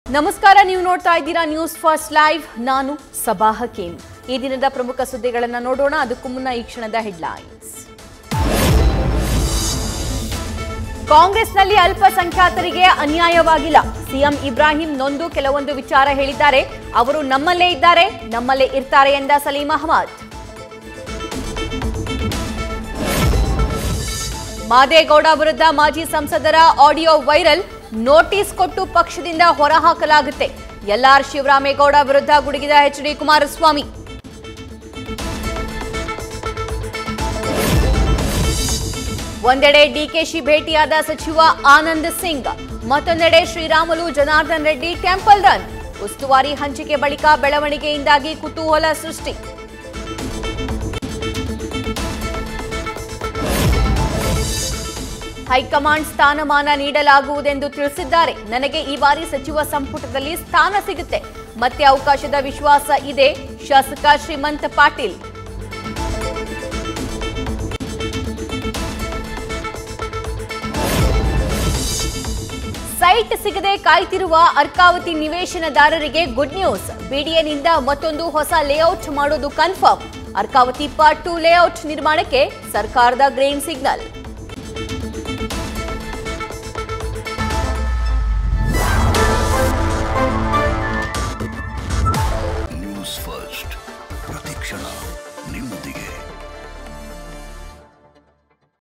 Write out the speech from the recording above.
ನಮಸ್ಕಾರ ನೀವು ನೋಡ್ತಾ ಇದ್ದೀರಾ ನ್ಯೂಸ್ ಫಸ್ಟ್ ಲೈವ್ ನಾನು ಸಬಾ ಹಕೀಂ ಈ ದಿನದ ಪ್ರಮುಖ ಸುದ್ದಿಗಳನ್ನು ನೋಡೋಣ ಅದಕ್ಕೂ ಮುನ್ನ ಈ ಕ್ಷಣದ ಹೆಡ್ಲೈನ್ಸ್ ಕಾಂಗ್ರೆಸ್ನಲ್ಲಿ ಅಲ್ಪಸಂಖ್ಯಾತರಿಗೆ ಅನ್ಯಾಯವಾಗಿಲ್ಲ ಸಿಎಂ ಇಬ್ರಾಹಿಂ ನೊಂದು ಕೆಲವೊಂದು ವಿಚಾರ ಹೇಳಿದ್ದಾರೆ ಅವರು ನಮ್ಮಲ್ಲೇ ಇದ್ದಾರೆ ನಮ್ಮಲ್ಲೇ ಇರ್ತಾರೆ ಎಂದ ಸಲೀಂ ಅಹಮದ್ ಮಾದೇಗೌಡ ವಿರುದ್ಧ ಮಾಜಿ ಸಂಸದರ ಆಡಿಯೋ ವೈರಲ್ ನೋಟಿಸ್ ಕೊಟ್ಟು ಪಕ್ಷದಿಂದ ಹೊರಹಾಕಲಾಗುತ್ತೆ ಎಲ್ಆರ್ ಶಿವರಾಮೇಗೌಡ ವಿರುದ್ಧ ಗುಡುಗಿದ ಎಚ್ ಡಿ ಕುಮಾರಸ್ವಾಮಿ ಒಂದೆಡೆ ಡಿಕೆಶಿ ಭೇಟಿಯಾದ ಸಚಿವ ಆನಂದ್ ಸಿಂಗ್ ಮತ್ತೊಂದೆಡೆ ಶ್ರೀರಾಮುಲು ಜನಾರ್ದನ್ ರೆಡ್ಡಿ ಟೆಂಪಲ್ ರನ್ ಉಸ್ತುವಾರಿ ಹಂಚಿಕೆ ಬಳಿಕ ಬೆಳವಣಿಗೆಯಿಂದಾಗಿ ಕುತೂಹಲ ಸೃಷ್ಟಿ ಹೈಕಮಾಂಡ್ ಸ್ಥಾನಮಾನ ನೀಡಲಾಗುವುದೆಂದು ತಿಳಿಸಿದ್ದಾರೆ ನನಗೆ ಈ ಬಾರಿ ಸಚಿವ ಸಂಪುಟದಲ್ಲಿ ಸ್ಥಾನ ಸಿಗುತ್ತೆ ಮತ್ತೆ ಅವಕಾಶದ ವಿಶ್ವಾಸ ಇದೆ ಶಾಸಕ ಶ್ರೀಮಂತ್ ಪಾಟೀಲ್ ಸೈಟ್ ಸಿಗದೆ ಕಾಯ್ತಿರುವ ಅರ್ಕಾವತಿ ನಿವೇಶನದಾರರಿಗೆ ಗುಡ್ ನ್ಯೂಸ್ ಬಿಡಿಎನಿಂದ ಮತ್ತೊಂದು ಹೊಸ ಲೇಔಟ್ ಮಾಡೋದು confirm Arkavathi part two layout ನಿರ್ಮಾಣಕ್ಕೆ ಸರ್ಕಾರದ ಗ್ರೀನ್ ಸಿಗ್ನಲ್